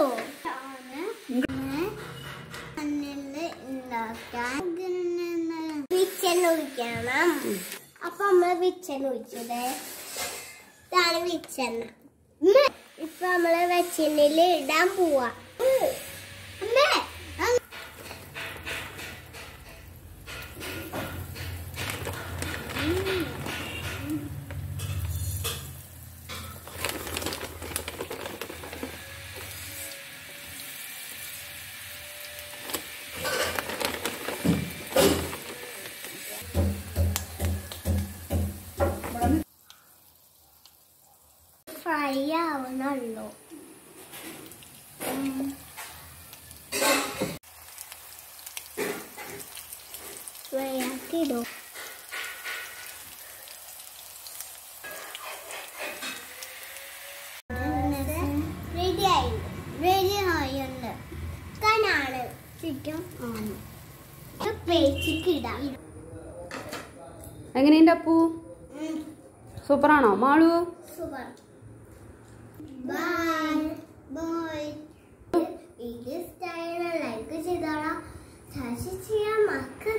മണ്ണില് ഉണ്ടാക്കാൻ വിച്ചെണ്ണ ഒഴിക്കണം അപ്പൊ നമ്മള് വിച്ചെണ്ണ ഒഴിച്ചത് ഇതാണ് വിച്ചെണ്ണ ഉമ്മ, ഇപ്പൊ നമ്മള് വെച്ചെണ്ണയില് ഇടാൻ പോവാ അമ്മേ അമ്മ. ഫ്രൈ ആവണുള്ളൂ ഫ്രൈ ആക്കിയിടും റെഡി ആയി റെഡി ആയുണ്ട് കനാണ് ചുറ്റും ആണ് പേച്ചിക്കിടാം എങ്ങനെയുണ്ട് അപ്പു സൂപ്പറാണോ മാളു സൂപ്പർ ബൈ ബൈ ഇത് സ്റ്റൈൽ ലൈക്ക് ചെയ്തോളാം ചാർജ് ചെയ്യാൻ മക്ക